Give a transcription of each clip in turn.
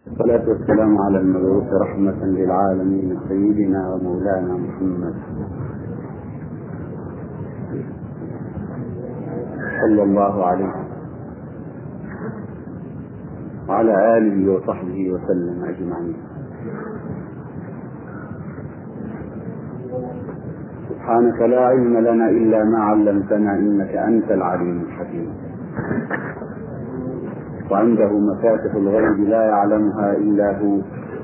والصلاة والسلام على المبعوث رحمة للعالمين سيدنا ومولانا محمد صلى الله عليه وعلى آله وصحبه وسلم أجمعين سبحانك لا علم لنا إلا ما علمتنا إنك أنت العليم الحكيم وعنده مفاتح الغيب لا يعلمها إلا هو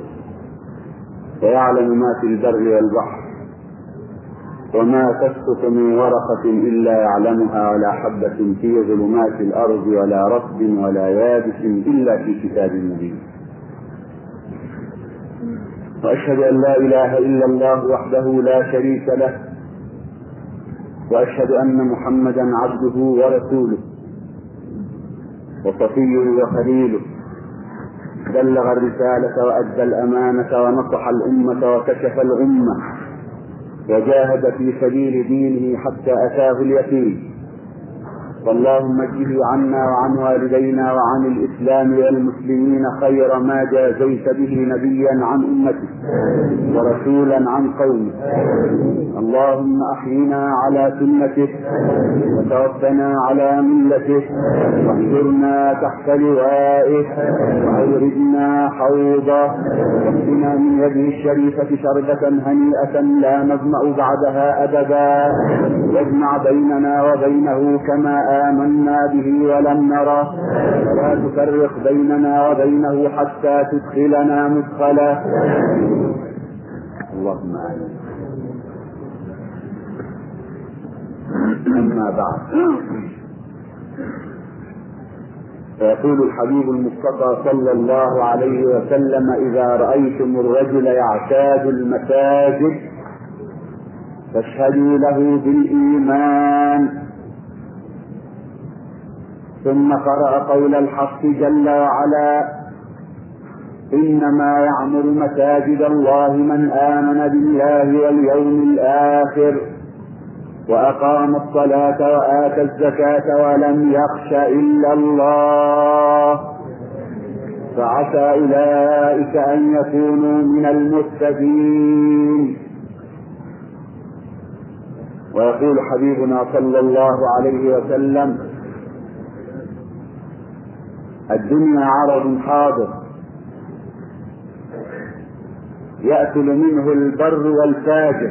ويعلم ما في البر والبحر وما تسقط من ورقة إلا يعلمها ولا حبة في ظلمات الأرض ولا رطب ولا يابس إلا في كتاب مبين وأشهد أن لا إله إلا الله وحده لا شريك له وأشهد أن محمدا عبده ورسوله وصفيه وخليله بلغ الرسالة وأدى الأمانة ونصح الأمة وكشف الأمة وجاهد في سبيل دينه حتى أتاه اليقين فاللهم اجزه عنا وعن والدينا وعن الإسلام والمسلمين خير ما جازيت به نبيا عن أمته ورسولا عن قومه اللهم أحينا على سنته وتوفنا على ملته واحشرنا تحت لوائه وأوردنا حوضه واسقنا من يده الشريفة شربة هنيئة لا نظمأ بعدها أبدا واجمع بيننا وبينه كما آمنا به ولم نره ولا تفرق بيننا وبينه حتى تدخلنا مدخله اللهم آمين أما بعد فيقول الحبيب المصطفى صلى الله عليه وسلم إذا رأيتم الرجل يعتاد المساجد فاشهدوا له بالإيمان ثم قرأ قول الحق جل وعلا إنما يعمر مساجد الله من آمن بالله واليوم الآخر وأقام الصلاة وآتى الزكاة ولم يخش إلا الله فعسى أولئك أن يكونوا من المتقين ويقول حبيبنا صلى الله عليه وسلم الدنيا عرض حاضر يأكل منه البر والفاجر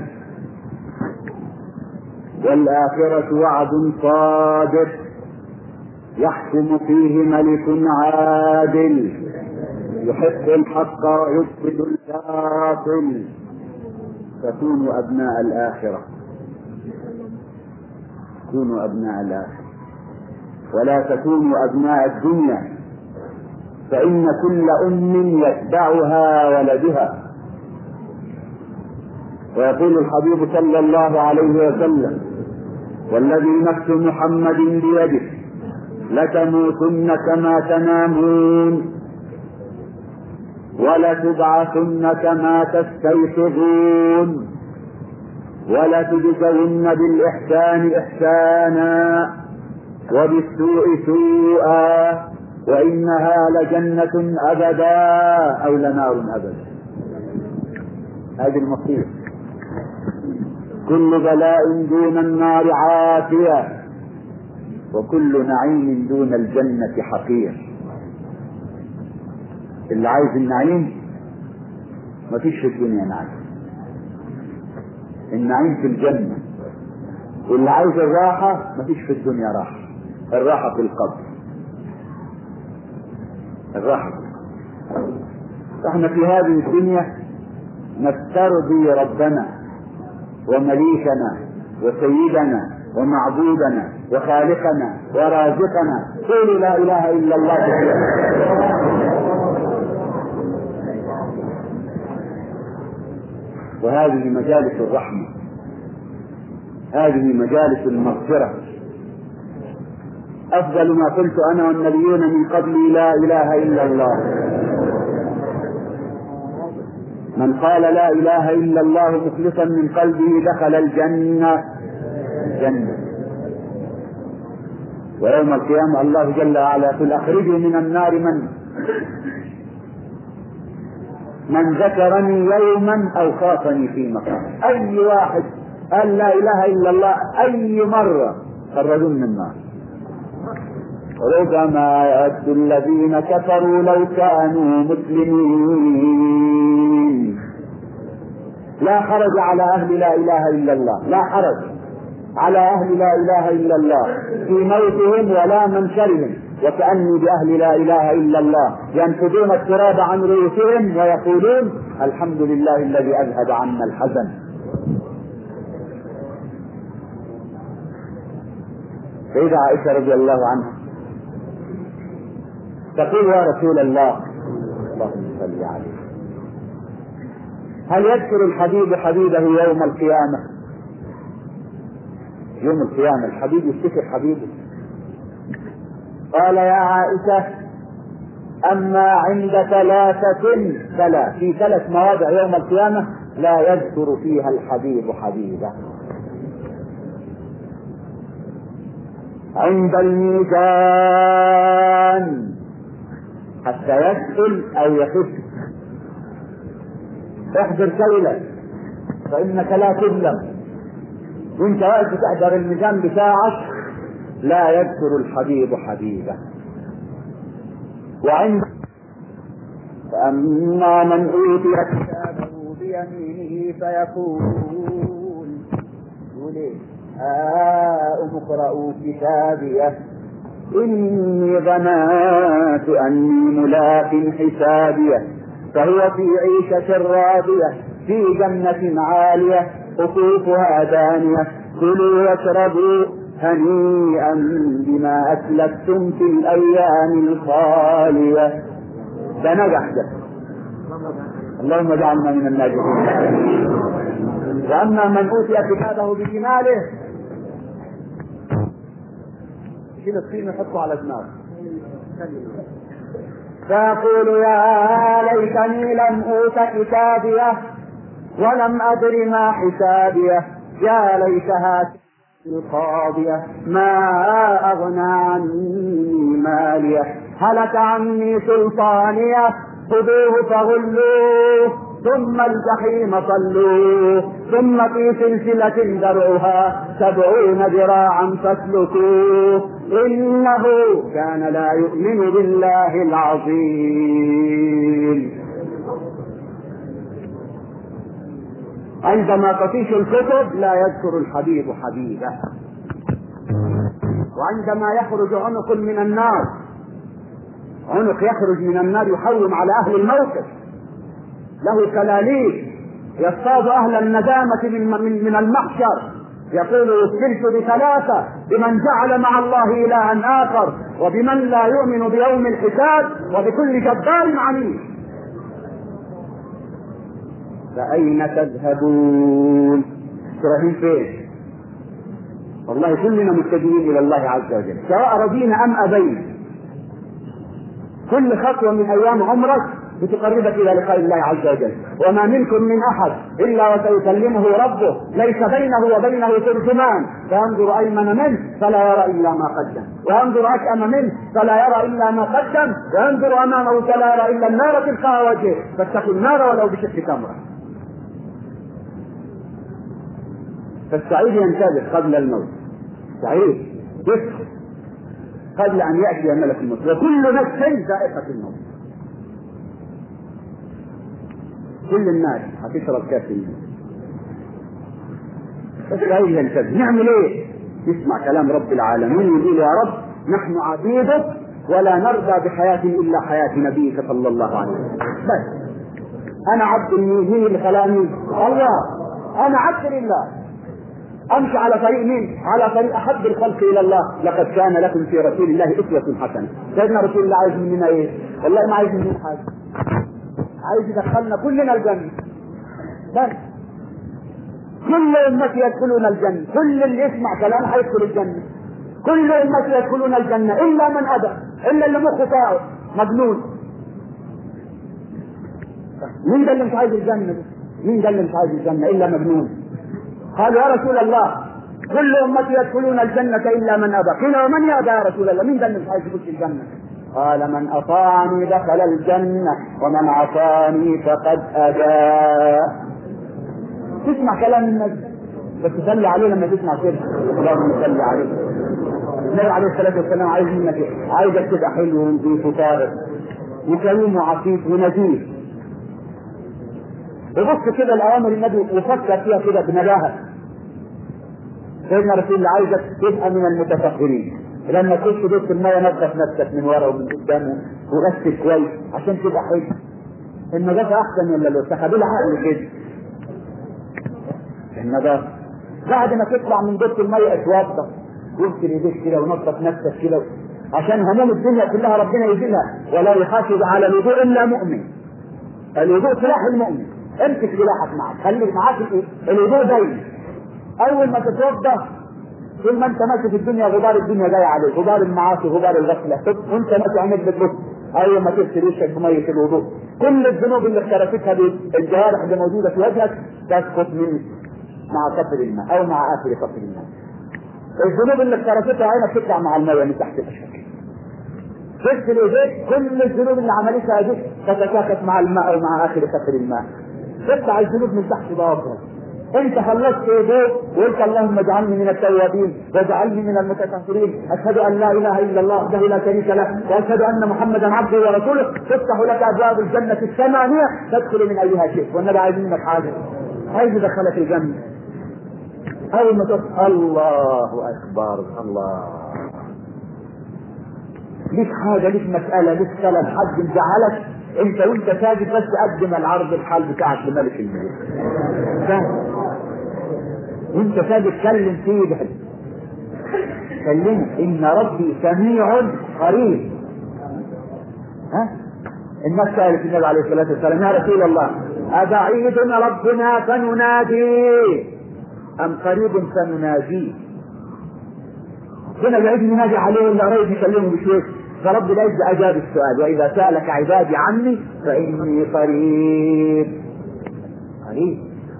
والآخرة وعد صادق يحكم فيه ملك عادل يحب الحق ويبطل الباطل فكونوا أبناء الآخرة كونوا أبناء الآخرة ولا تكونوا أبناء الدنيا فإن كل أم يتبعها ولدها ويقول الحبيب صلى الله عليه وسلم والذي نفس محمد بيده لتموتن كما تنامون ولتبعثن كما تستيقظون ولتجزون بالإحسان إحسانا وبالسوء سوءا وإنها لجنة أبدا أو لنار أبدا هذه المصير كل بلاء دون النار عافية وكل نعيم دون الجنة حقير اللي عايز النعيم مفيش في الدنيا نعيم النعيم في الجنة واللي عايز الراحة مفيش في الدنيا راحة الراحة في القبر الراحة في القبر احنا في هذه الدنيا نسترضي ربنا ومليكنا وسيدنا ومعبودنا وخالقنا ورازقنا قولوا لا اله الا الله وهذه مجالس الرحمه هذه مجالس المغفره افضل ما قلت انا والنبيون من قبلي لا اله الا الله من قال لا اله الا الله مخلصا من قلبه دخل الجنه الجنه ويوم القيامه الله جل وعلا يقول اخرجوا من النار من من ذكرني يوما او خافني في مكان اي واحد قال لا اله الا الله اي مره خرجوا من النار ربما يود الذين كفروا لو كانوا مسلمين لا حرج على اهل لا اله الا الله لا حرج على اهل لا اله الا الله في موتهم ولا منشرهم وكاني باهل لا اله الا الله ينفذون التراب عن رؤوسهم ويقولون الحمد لله الذي اذهب عنا الحزن سيدة عائشة رضي الله عنها تقول يا رسول الله اللهم صل عليه هل يذكر الحبيب حبيبه يوم القيامة يوم القيامة الحبيب يفتكر حبيبه قال يا عائشة أما عند ثلاثة فلا في ثلاث مواضع يوم القيامة لا يذكر فيها الحبيب حبيبه عند الميزان حتى يسأل أو يخف احضر كيلك فإنك لا تظلم وانت واقف تحضر الميزان بتاعك لا يذكر الحبيب حبيبه وعند فأما من أوتي كتابه بيمينه فيقول يقول إيه؟ هاؤم اقرءوا كتابيه إني ظننت أني ملاق حسابيه فهو في عيشة راضية في جنة عالية قطوفها دانية كلوا واشربوا هنيئا بما أسلفتم في الأيام الخالية ده نجح ده اللهم اجعلنا من الناجحين واما من اوتي كتابه بشماله يشيل الطين ويحطه على دماغه فيقول يا ليتني لم اوت كتابيه ولم ادر ما حسابيه يا ليتها القاضية ما أغنى عني ماليه هلك عني سلطانيه خذوه فغلوه ثم الجحيم صلوه ثم في سلسلة درعها سبعون ذراعا فاسلكوه إنه كان لا يؤمن بالله العظيم عندما تطيش الكتب لا يذكر الحبيب حبيبه وعندما يخرج عنق من النار عنق يخرج من النار يحوم على اهل الموقف له كلاليب يصطاد اهل الندامه من من, من المحشر يقول وكلت بثلاثه بمن جعل مع الله الها اخر وبمن لا يؤمن بيوم الحساب وبكل جبار عنيد فأين تذهبون؟ رايحين فين؟ والله كلنا متجهين إلى الله عز وجل، سواء رضينا أم أبينا. كل خطوة من أيام عمرك بتقربك إلى لقاء الله عز وجل، وما منكم من أحد إلا وسيكلمه ربه، ليس بينه وبينه ترجمان، فينظر أيمن منه فلا يرى إلا ما قدم، وينظر أشأم منه فلا يرى إلا ما قدم، وينظر أمامه فلا يرى إلا النار تلقاء وجهه، فاتقوا النار ولو بشق تمرة. فالسعيد ينتبه قبل الموت سعيد يسكت قبل ان ياتي ملك الموت وكل نفس ذائقه الموت كل الناس هتشرب كاس الموت فالسعيد ينتبه نعمل ايه؟ يسمع كلام رب العالمين يقول يا رب نحن عبيدك ولا نرضى بحياة إلا حياة نبيك صلى الله عليه وسلم بس أنا عبد مين اللي خلاني؟ الله أنا عبد لله امشي على طريق مين؟ على طريق احب الخلق الى الله، لقد كان لكم في رسول الله اسوة حسنة. سيدنا رسول الله عايز مننا ايه؟ والله ما عايز مننا حاجة. عايز يدخلنا كلنا الجنة. بس. كل امتي يدخلون الجنة، كل اللي يسمع كلام هيدخل الجنة. كل امتي يدخلون الجنة الا من ابى، الا اللي مخه طاعه مجنون. مين ده اللي مش عايز الجنة؟ مين ده اللي مش عايز الجنة الا مجنون؟ قالوا يا رسول الله كل امتي يدخلون الجنه الا من ابى قيل ومن يابى يا رسول الله مين ده اللي مش عايز يخش الجنه قال من أطاعني دخل الجنة ومن عصاني فقد أبى تسمع كلام النبي بس تصلي عليه لما تسمع كده اللهم صل عليه النبي عليه الصلاة والسلام عايز منك ايه؟ عايزك تبقى حلو ونظيف وطاهر وكريم وعفيف ونزيه وبص كده لأوامر النبي وفكر فيها كده بنباهة سيدنا رسول الله عايزك تبقى من المتفكرين لما تخش دوت المية نظف نفسك من ورا ومن قدام وغسل كويس عشان تبقى حلو النظافة أحسن من اللي اتخذوا عقل كده النظافة بعد ما تطلع من دوت المية اتوضى واغسل ايديك كده ونظف نفسك كده عشان هموم الدنيا كلها ربنا يزيلها ولا يحاسب على الوضوء الا مؤمن الوضوء سلاح المؤمن امسك سلاحك معك خلي معاك الايه؟ الوضوء دايما اول ما تتوضا طول ما انت ماشي في الدنيا غبار الدنيا جاي عليك غبار المعاصي غبار الغفله وانت ماشي عينك بتبص اول ما تغسل وشك بميه الوضوء كل الذنوب اللي اختلفتها بالجوارح اللي موجوده في وجهك تسقط من مع قطر الماء او مع اخر قطر الماء الذنوب اللي اختلفتها عينك تطلع مع الميه من تحت الاشواك تغسل ايديك كل الذنوب اللي عملتها ايديك تتكاكس مع الماء او مع اخر قطر الماء تطلع الذنوب من تحت ضوافرك انت خلصت ايديك وقلت اللهم اجعلني من التوابين واجعلني من المتطهرين اشهد ان لا اله الا الله وحده لا شريك له واشهد ان محمدا عبده ورسوله تفتح لك ابواب الجنه الثمانيه تدخل من ايها شئت والنبي عايز منك حاجه عايز يدخلك الجنه اول ما تقول الله اكبر الله ليك حاجه ليك مساله ليك سلف حد مزعلك انت وانت ساجد بس قدم العرض الحال بتاعك لملك الملوك وانت ساجد كلم فيه بحل كلمه ان ربي سميع قريب ها الناس سألت النبي عليه الصلاة والسلام يا رسول الله أبعيد ربنا فنناديه أم قريب فنناديه هنا بعيد ننادي عليه ولا قريب نكلمه بشويش فرب العزة أجاب السؤال وإذا سألك عبادي عني فإني قريب قريب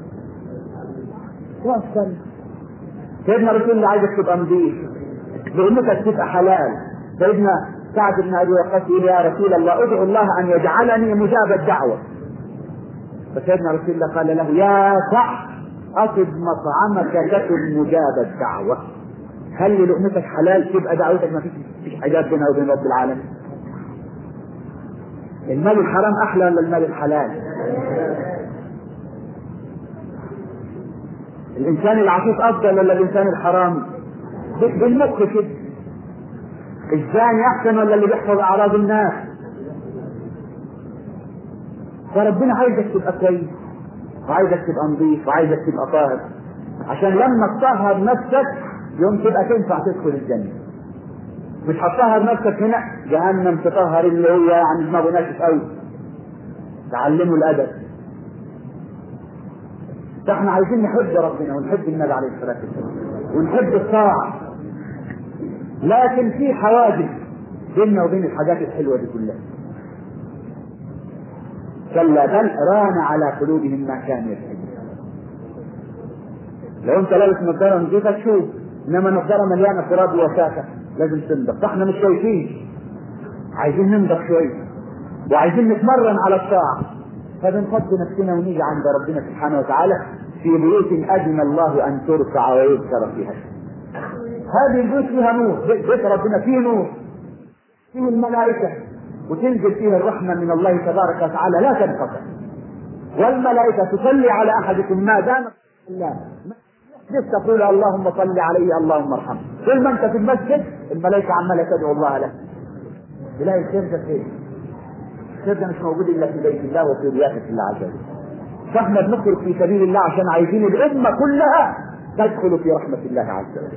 وصل سيدنا رسول الله عايزك تبقى نظيف بأمتك تبقى حلال سيدنا سعد بن أبي وقاص يقول يا رسول الله ادعو الله أن يجعلني مجاب الدعوة فسيدنا رسول الله قال له يا سعد أطب مطعمك تكن مجاب الدعوة خلي لقمتك حلال تبقى دعوتك ما فيش حجاب بينها وبين رب العالمين المال الحرام احلى ولا المال الحلال الانسان العفيف افضل ولا الانسان الحرام بالمخ كده الزاني احسن ولا اللي بيحفظ اعراض الناس فربنا عايزك تبقى كويس وعايزك تبقى نظيف وعايزك تبقى طاهر عشان لما تطهر نفسك يوم تبقى تنفع تدخل الجنة مش هتطهر نفسك هنا جهنم تطهر اللي هو يعني دماغه ناشف قوي تعلمه الادب فاحنا عايزين نحب ربنا ونحب النبي عليه الصلاه والسلام ونحب الطاعه لكن في حواجز بيننا وبين الحاجات الحلوه دي كلها كلا بل ران على قلوبهم ما كانوا يكسبون لو انت لابس نظاره نظيفه تشوف انما نظاره مليانه تراب ووساخه لازم تنضف فاحنا مش شايفين عايزين ننضف شويه وعايزين نتمرن على الطاعه فبنفضي نفسنا ونيجي عند ربنا سبحانه وتعالى في بيوت اذن الله ان ترفع ويذكر فيها هذه البيوت فيها نور بيت ربنا فيه نور فيه الملائكه وتنزل فيه الرحمه من الله تبارك وتعالى لا تنقطع والملائكه تصلي على احدكم ما دام الله لسه تقول اللهم صل عليه اللهم ارحمه طول ما انت في المسجد الملائكه عماله تدعو الله لك تلاقي الخير ده فين؟ الخير ده مش موجود الا في بيت الله وفي رياده الله عز وجل فاحنا بنخرج في سبيل الله عشان عايزين الامه كلها تدخل في رحمه الله عز وجل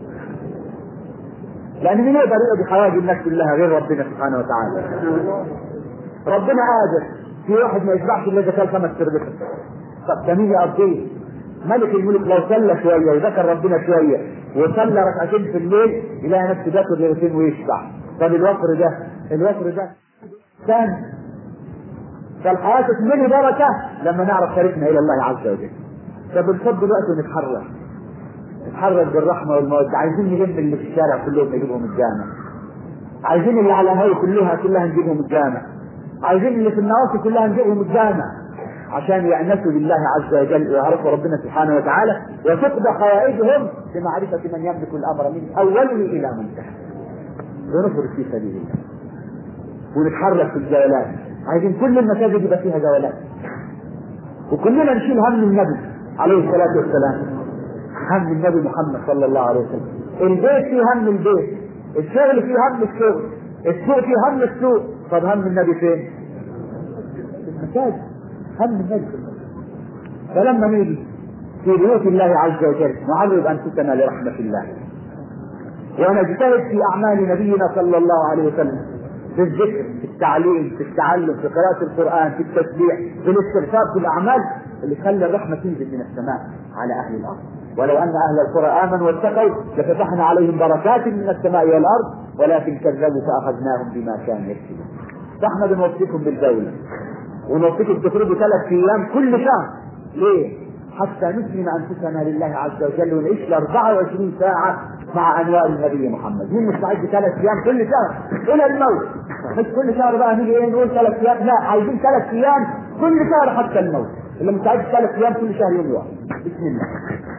لان مين يقدر يقضي حوائج الناس كلها غير ربنا سبحانه وتعالى ربنا قادر في واحد ما يشبعش الا اذا كان خمس تربته طب ده مين يقضيه ملك الملك لو صلى شويه وذكر ربنا شويه وصلى ركعتين في الليل يلاقي نفسه بياكل ليلتين ويشبع طب الوفر ده الوفر ده ثاني فالحياة تكمل بركة لما نعرف طريقنا إلى الله عز وجل فبنفضل الوقت ونتحرك نتحرك بالرحمة والمودة عايزين نلم اللي في الشارع كلهم نجيبهم الجامع عايزين اللي على الهوى كلها كلها نجيبهم الجامع عايزين اللي في النواصي كلها نجيبهم الجامع عشان يأنسوا بالله عز وجل ويعرفوا ربنا سبحانه وتعالى وتقضى حوائجهم بمعرفة من يملك الأمر من أوله إلى منتهى ونخرج في سبيل الله ونتحرك في الجولات عايزين كل المساجد يبقى فيها جولات وكلنا نشيل هم النبي عليه الصلاة والسلام هم النبي محمد صلى الله عليه وسلم البيت فيه هم البيت الشغل فيه هم الشغل السوق فيه هم السوق طب هم النبي فين؟ في المساجد هم النبي في المساجد فلما نيجي في بيوت الله عز وجل نعرض انفسنا لرحمه الله ونجتهد في اعمال نبينا صلى الله عليه وسلم في الذكر في التعليم في التعلم في قراءة القرآن في التسبيح في الاستغفار في الأعمال اللي خلى الرحمة تنزل من السماء على أهل الأرض ولو أن أهل القرى آمنوا واتقوا لفتحنا عليهم بركات من السماء والأرض ولكن كذبوا فأخذناهم بما كانوا يكسبون فاحنا بنوصيكم بالدولة ونوصيكم تخرجوا ثلاث أيام كل شهر ليه؟ حتى نسلم أنفسنا لله عز وجل ونعيش ل 24 ساعة مع أنواع النبي محمد مين مستعد ثلاث أيام كل شهر إلى الموت مش كل شهر بقى نيجي ايه نقول ثلاث أيام لا عايزين ثلاث أيام كل شهر حتى الموت اللي مستعد ثلاث أيام كل شهر يوم واحد بسم الله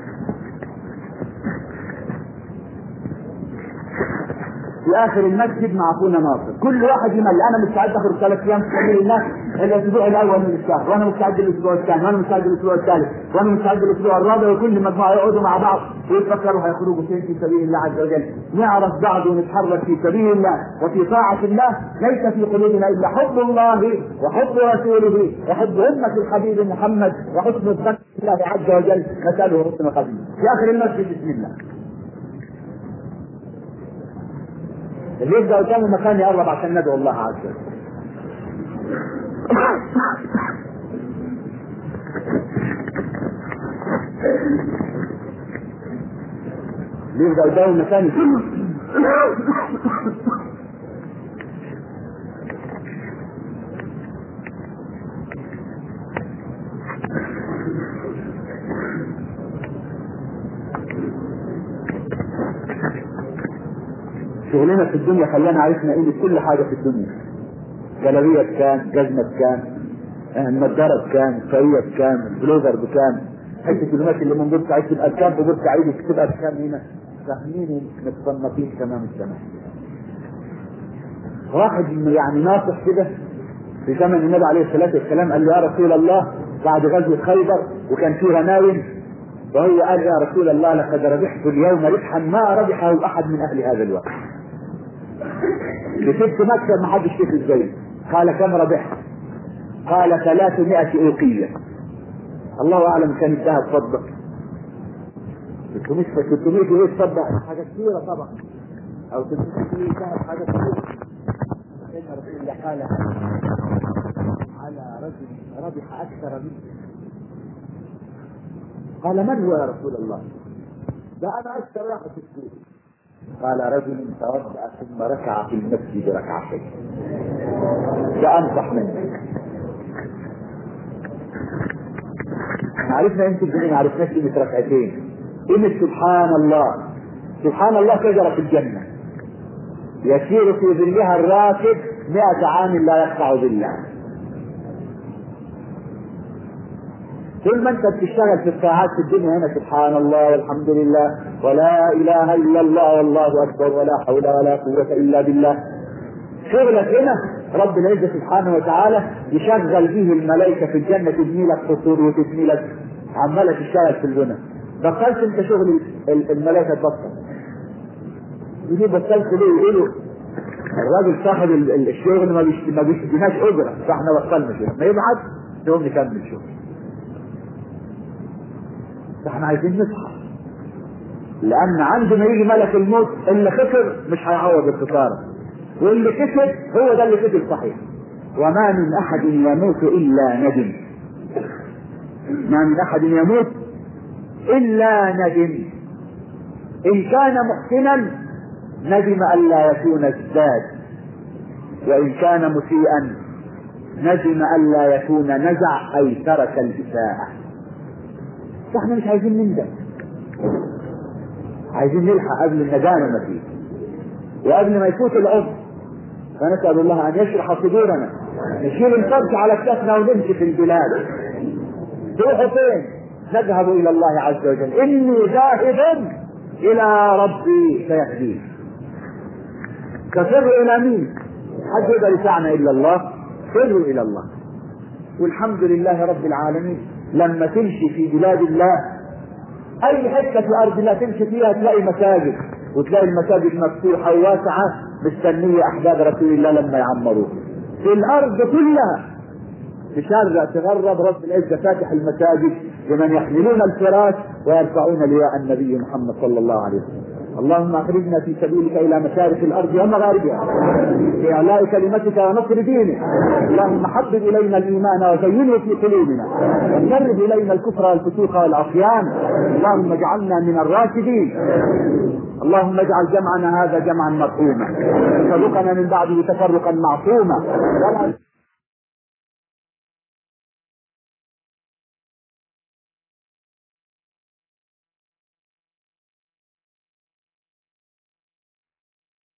في اخر المسجد مع اخونا ناصر كل واحد يمل انا مستعد اخرج ثلاث ايام في سبيل الله الاسبوع الاول من الشهر وانا مستعد الاسبوع الثاني وانا مستعد الاسبوع الثالث وانا مستعد الاسبوع الرابع وكل مجموعه يقعدوا مع بعض ويتفكروا هيخرجوا فين في سبيل الله عز وجل نعرف بعض ونتحرك في سبيل الله وفي طاعه الله ليس في قلوبنا الا حب الله وحب رسوله وحب امه الحبيب محمد وحسن الظن بالله عز وجل نساله حسن الخبير في اخر المسجد بسم الله اللي يبدا قدامه مكان يقرب عشان ندعو الله عز وجل اللي يبدا قدامه مكان شغلنا في الدنيا خلانا عرفنا قيمة كل حاجة في الدنيا جلابية بكام جزمة بكام النضارة بكام الطاقية بكام البلوزر بكام حتة القماش اللي من بورسعيد تبقى بكام في بورسعيد تبقى بكام هنا فاهمين متصنفين تمام التمام واحد يعني ناصح كده في زمن النبي عليه الصلاة والسلام قال له يا رسول الله بعد غزوة خيبر وكان في غنايم وهو قال يا رسول الله لقد ربحت اليوم ربحا ما ربحه احد من اهل هذا الوقت كسبت مكسب ما حدش كسب زيه قال كم ربحت قال 300 اوقية الله اعلم كان الذهب فضة 600 600 جنيه تصدق حاجة كثيرة طبعا او 600 جنيه ذهب حاجة كثيرة سيدنا رسول الله قال على رجل ربح اكثر منه قال من هو يا رسول الله؟ ده انا اكثر واحد في السوق قال رجل توضا ثم ركع في المسجد ركعتين ده انصح منك عرفنا انت الدنيا ما عرفناش قيمه ركعتين قيمه سبحان الله سبحان الله شجره في الجنه يسير في ظلها الراكب مئة عام لا يقطع ظلها طول ما انت بتشتغل في الساعات في الدنيا هنا سبحان الله والحمد لله ولا اله الا الله والله اكبر ولا حول ولا قوه الا بالله شغلك هنا رب العزه سبحانه وتعالى يشغل به الملائكه في الجنه تبني لك قصور وتبني لك عماله تشتغل في البنى بطلت انت شغل الملائكه تبطل يجي بطلت ليه يقولوا الراجل صاحب الشغل ما ما بيشتريناش اجره فاحنا بطلنا شغل ما يبعت نقوم نكمل شغل فاحنا عايزين نصحى لان عندما يجي ملك الموت اللي خسر مش هيعوض الخساره واللي كسب هو ده اللي كسب صحيح وما من احد يموت الا ندم ما من احد يموت الا ندم ان كان محسنا ندم الا يكون ازداد وان كان مسيئا ندم الا يكون نزع اي ترك الاساءه فاحنا مش عايزين نندم عايزين نلحق قبل الندامه ما فيه وقبل ما يفوت العمر فنسأل الله أن يشرح صدورنا نشيل الفرج على كتفنا ونمشي في البلاد تروحوا فين؟ نذهب إلى الله عز وجل إني ذاهب إلى ربي سيهدين ففروا إلى مين؟ حد يقدر يسعنا إلا الله فروا إلى الله والحمد لله رب العالمين لما تمشي في بلاد الله اي حته في ارض الله تمشي فيها تلاقي مساجد وتلاقي المساجد مفتوحه وواسعه مستنيه احباب رسول الله لما يعمروه في الارض كلها تشرق تغرب رب العزه فاتح المساجد لمن يحملون الفراش ويرفعون لواء النبي محمد صلى الله عليه وسلم اللهم اخرجنا في سبيلك الى مشارق الارض ومغاربها في اعلاء كلمتك ونصر دينك اللهم حبب الينا الايمان وزينه في قلوبنا وكره الينا الكفر والفسوق والعصيان اللهم اجعلنا من الراشدين اللهم اجعل جمعنا هذا جمعا مرحوما وتفرقنا من بعده تفرقا معصوما ولا